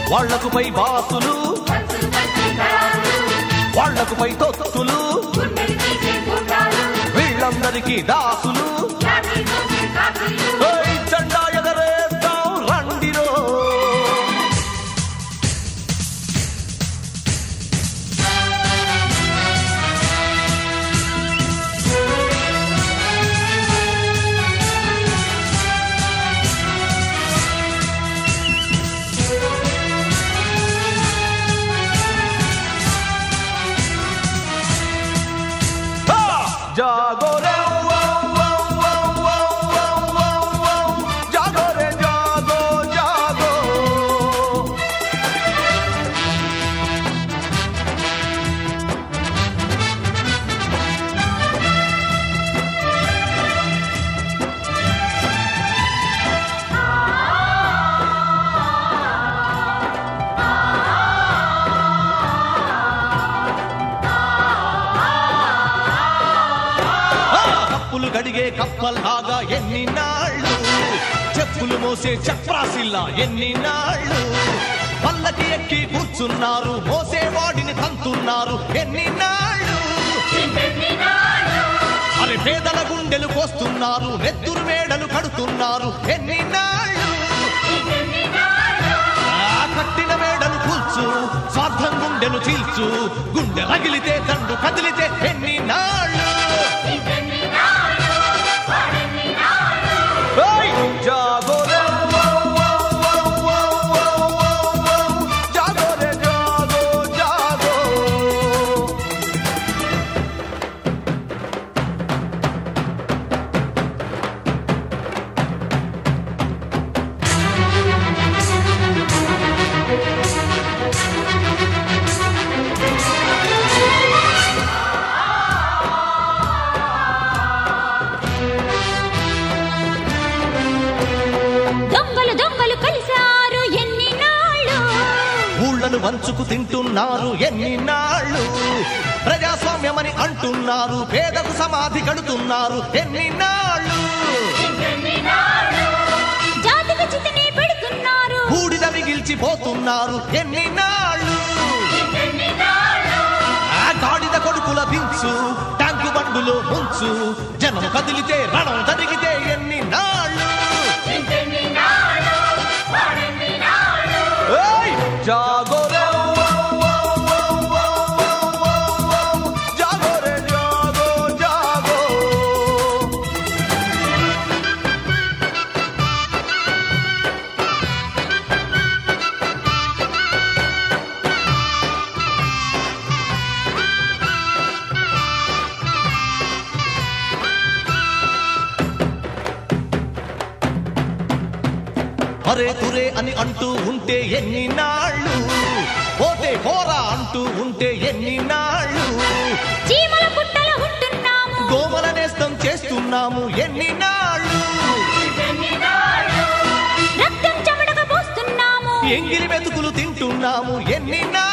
వాళ్లకు పై బాసులు వాళ్లకు పై తొత్తులు వీళ్ళందరికీ దాసులు ఓయ్ జెండా ఎగరేద్దాం రండిరో హా! జాగో రే ఓ, ఓ, ఓ, ఓ, ఓ, ఓ, ఓ. జాగో రే జాగో జాగో ఆ! కప్పులు గడిగే కప్పల్లాగా ఎన్ని నాళ్ళు చెప్పులు మోసే చప్రాసిల్లా ఎన్ని నాళ్ళు పల్లకి ఎక్కి కూర్చున్నారు మోసే వాడిని తంతున్నారు ఎన్ని నాళ్ళు అరే పేదల గుండెలు కోస్తున్నారు నెత్తురు మేడలు కడుతున్నారు ఎన్ని నాళ్ళు ఆ కట్టిన మేడలు కూల్చు స్వార్థం గుండెలు చీల్చు గుండె రగిలితే దండు కదిలితే ఎన్ని నాళ్ళు ఏయ్! జాగో రే ఓ, ఓ, ఓ, ఓ, ఓ, ఓ, ఓ. జాగో రే జాగో జాగో దొంగలు దొంగలు కలిశారు ఎన్ని నాళ్ళు ఊళ్ళను వంచుకు తింటున్నారు ఎన్ని నాళ్ళు ప్రజాస్వామ్యమని అంటున్నారు పేదకు సమాధి కడుతున్నారు ఎన్ని నాళ్ళు జాతికి చితిని పెడుతున్నారు బూడిద మిగిల్చిపోతున్నారు ఎన్ని నాళ్ళు ఆ గాడిద కొడుకుల దించు ట్యాంకు బండులో ముంచు జనం కదిలితే రణం జరిగితే ఎన్ని నాళ్ళు ఏయ్! జాగో రే ఓ, ఓ, ఓ, ఓ, ఓ, ఓ. జాగో రే జాగో జాగో అరే తురే అని అంటూ ఉంటే ఎన్ని నాళ్ళు పోతే పోరా అంటూ ఉంటే ఎన్ని నాళ్ళు చీమల పుట్టల ఉంటున్నాము దోమల నేస్తం చేస్తున్నాము ఎన్ని నాళ్ళు రక్తం చెమటగా పోస్తున్నాము ఎంగిలి మెతుకులు తింటున్నాము ఎన్ని నాళ్ళు